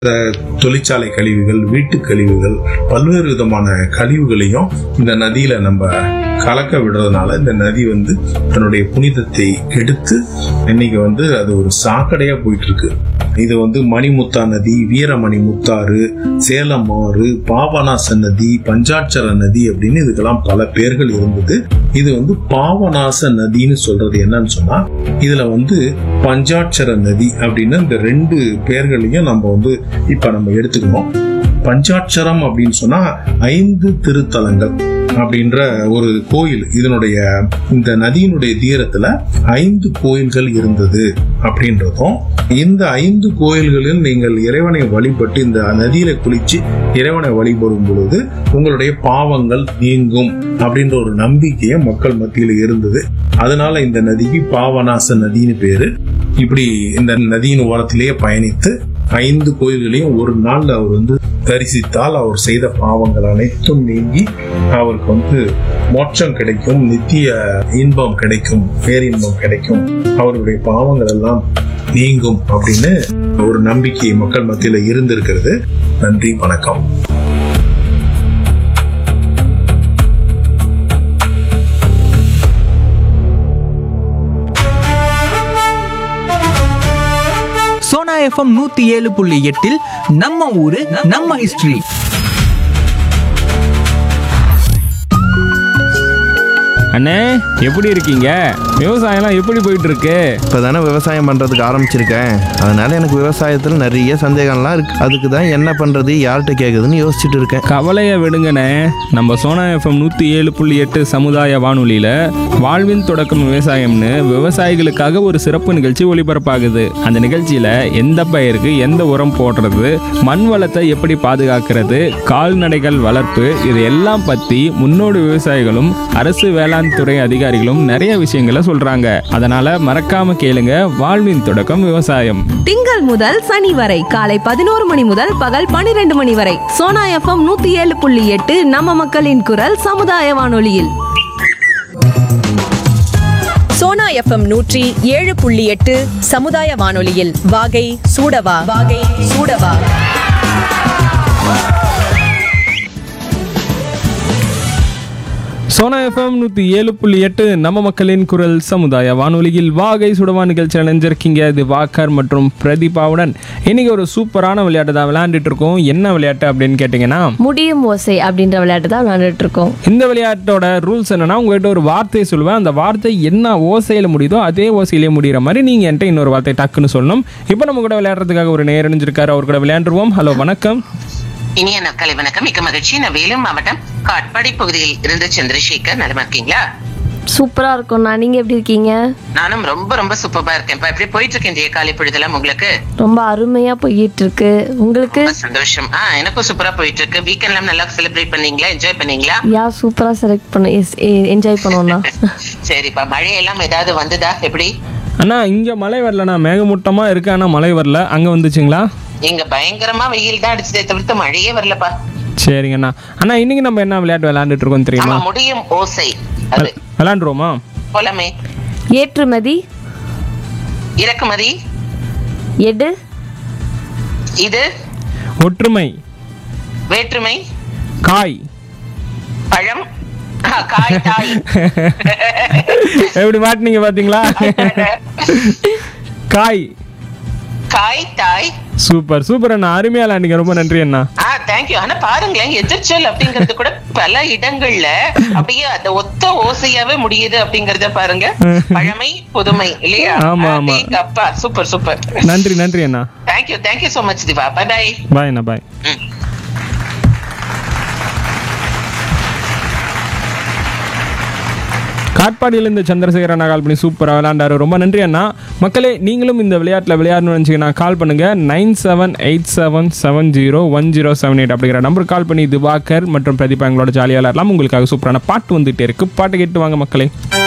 இந்த தொழிற்சாலை கழிவுகள் வீட்டு கழிவுகள் பல்வேறு விதமான கழிவுகளையும் இந்த நதியில நம்ம கலக்க விடுறதுனால இந்த நதி வந்து தன்னுடைய புனிதத்தை கெடுத்து இன்னைக்கு வந்து அது ஒரு சாக்கடையா போயிட்டு இருக்கு இது வந்து மணிமுத்தா நதி வீரமணி முத்தாறு சேலம் ஆறு பாபநாச நதி பஞ்சாட்சர நதி அப்படின்னு இதுக்கெல்லாம் பல பேர்கள் இருந்தது இது வந்து பாவநாச நதின்னு சொல்றது என்னன்னு சொன்னா இதுல வந்து பஞ்சாட்சர நதி அப்படின்னு இந்த ரெண்டு பேர்களையும் நம்ம வந்து இப்ப நம்ம எடுத்துக்கணும் பஞ்சாட்சரம் அப்படின்னு சொன்னா ஐந்து திருத்தலங்கள் அப்படின்ற ஒரு கோயில் இதனுடைய இந்த நதியினுடைய தீரத்துல ஐந்து கோயில்கள் இருந்தது அப்படின்றதும் இந்த ஐந்து கோயில்களில் நீங்கள் இறைவனை வழிபட்டு இந்த நதியில குளிச்சு இறைவனை வழிபடும் பொழுது உங்களுடைய பாவங்கள் நீங்கும் அப்படின்ற ஒரு நம்பிக்கையை மக்கள் மத்தியில இருந்தது அதனால இந்த நதிக்கு பாவநாச நதின்னு பேரு இப்படி இந்த நதியின் ஓரத்திலேயே பயணித்து ஐந்து கோயில்களையும் ஒரு நாள்ல அவர் வந்து தரிசித்தால் அவர் செய்த பாவங்கள் அனைத்தும் நீங்கி அவருக்கு வந்து மோட்சம் கிடைக்கும் நித்திய இன்பம் கிடைக்கும் பேரின்பம் கிடைக்கும் அவருடைய பாவங்கள் எல்லாம் நீங்கும் அப்படின்னு ஒரு நம்பிக்கை மக்கள் மத்தியில இருந்திருக்கிறது நன்றி வணக்கம் சோனா எஃப்எம் நூத்தி ஏழு புள்ளி எட்டில் நம்ம ஊரு நம்ம ஹிஸ்டரி அண்ணே எப்படி இருக்கீங்க விவசாயம்லாம் எப்படி போயிட்டு இருக்கு இப்போ தானே விவசாயம் பண்ணுறதுக்கு ஆரம்பிச்சிருக்கேன் அதனால எனக்கு விவசாயத்தில் நிறைய சந்தேகம்லாம் இருக்கு அதுக்கு தான் என்ன பண்ணுறது யார்கிட்ட கேட்குதுன்னு யோசிச்சுட்டு இருக்கேன் கவலையை விடுங்கண்ணே நம்ம சோனா எஃப்எம் நூற்றி ஏழு புள்ளி எட்டு சமுதாய வானொலியில் வாழ்வின் தொடக்கம் விவசாயம்னு விவசாயிகளுக்காக ஒரு சிறப்பு நிகழ்ச்சி ஒளிபரப்பாகுது அந்த நிகழ்ச்சியில் எந்த பயிருக்கு எந்த உரம் போடுறது மண் வளத்தை எப்படி பாதுகாக்கிறது கால்நடைகள் வளர்ப்பு இது எல்லாம் பற்றி முன்னோடி விவசாயிகளும் அரசு வேளாண் துறை அதிகாரிகளும் நிறைய விஷயங்களை சொல்கிறாங்க அதனால் மறக்காம கேளுங்க வாழ்வின் தொடக்கம் விவசாயம் திங்கள் முதல் சனி வரை காலை பதினோரு மணி முதல் பகல் பனிரெண்டு மணி வரை சோனா எஃப்எம் நூத்தி ஏழு புள்ளி எட்டு நம்ம மக்களின் குரல் சமுதாய வானொலியில் சோனா எஃப்எம் நூற்றி ஏழு புள்ளி எட்டு சமுதாய வானொலியில் வாகை சூடவா வாகை சூடவா சோனா எஃப்எம் நூற்றி ஏழு புள்ளி எட்டு நம்ம மக்களின் குரல் சமுதாய வானொலியில் வாகை சுடவா நிகழ்ச்சி அணைஞ்சிருக்கீங்க இது வாக்கர் மற்றும் பிரதீபாவுடன் இன்னைக்கு ஒரு சூப்பரான விளையாட்டு தான் விளையாண்டுட்டு இருக்கோம் என்ன விளையாட்டு அப்படின்னு கேட்டிங்கன்னா முடியும் ஓசை அப்படின்ற விளையாட்டு தான் விளையாண்டுட்டு இருக்கோம் இந்த விளையாட்டோட ரூல்ஸ் என்னன்னா உங்ககிட்ட ஒரு வார்த்தையை சொல்லுவேன் அந்த வார்த்தை என்ன ஓசையில் முடியுதோ அதே ஓசையிலே முடிகிற மாதிரி நீங்கள் என்கிட்ட இன்னொரு வார்த்தை டக்குன்னு சொல்லணும் இப்போ நம்ம கூட விளையாடுறதுக்காக ஒரு நேர் இணைஞ்சிருக்காரு அவர் கூட விளையாண்டுருவோம் ஹலோ வணக்கம் இனிய நற்காலை வணக்கம் மிக்க மகிழ்ச்சி நான் வேலூர் மாவட்டம் காட்பாடி பகுதியில் இருந்து சந்திரசேகர் நலமா இருக்கீங்களா சூப்பரா இருக்கும்ண்ணா நீங்க எப்படி இருக்கீங்க நானும் ரொம்ப ரொம்ப சூப்பரா இருக்கேன் இப்ப எப்படி போயிட்டு இருக்கேன் இன்றைய காலை பொழுதெல்லாம் உங்களுக்கு ரொம்ப அருமையா போயிட்டு இருக்கு உங்களுக்கு ரொம்ப சந்தோஷம் ஆ எனக்கும் சூப்பரா போயிட்டு இருக்கு வீக்கெண்ட் எல்லாம் நல்லா செலிப்ரேட் பண்ணீங்களா என்ஜாய் பண்ணீங்களா யா சூப்பரா செலக்ட் பண்ண என்ஜாய் பண்ணோம்ண்ணா சரிப்பா மழையெல்லாம் ஏதாவது வந்ததா எப்படி அண்ணா இங்கே மழை வரலண்ணா மேகமூட்டமாக இருக்கு ஆனால் மழை வரல அங்கே வந்துச்சுங்களா இங்க பயங்கரமா வெயில் தான் அடிச்சதே தவிர்த்து மழையே வரலப்பா சரிங்கண்ணா அண்ணா இன்னைக்கு நம்ம என்ன விளையாட்டு விளையாண்டுட்டு இருக்கோம் ஆமா தெரியுமா முடியும் ஓசை அது விளையாண்டுருவோமா போலாமே ஏற்றுமதி இறக்குமதி எடு இது ஒற்றுமை வேற்றுமை காய் பழம் ஆ, காய் தாய் எப்படி மாட்டினீங்க பாத்தீங்களா காய் காய் தாய் சூப்பர் சூப்பர் அண்ணா அருமையா விளையாண்டீங்க ரொம்ப நன்றி அண்ணா ஆ தேங்க்யூ ஆனா பாருங்களேன் எதிர்ச்சல் அப்படிங்கறது கூட பல இடங்கள்ல அப்படியே அந்த ஒத்த ஓசையாவே முடியுது அப்படிங்கறத பாருங்க பழமை புதுமை இல்லையா ஆமா, ஆமா. அப்பா சூப்பர் சூப்பர் நன்றி நன்றி அண்ணா thank you thank you so much Diva bye bye bye அண்ணா பாய் காட்பாடியிலேருந்து சந்திரசேகர் அண்ணா கால் பண்ணி சூப்பராக விளையாண்டாரு ரொம்ப நன்றி அண்ணா மக்களே நீங்களும் இந்த விளையாட்டில் விளையாடணும்னு நினச்சிங்கன்னா கால் பண்ணுங்க nine seven eight seven seven zero one zero seven eight அப்படிங்கிற நம்பர் கால் பண்ணி திவாகர் மற்றும் பிரதீபா எங்களோட ஜாலியாக விளையாடலாம் உங்களுக்காக சூப்பரான பாட்டு வந்துகிட்டே இருக்கு பாட்டு கேட்டு வாங்க மக்களே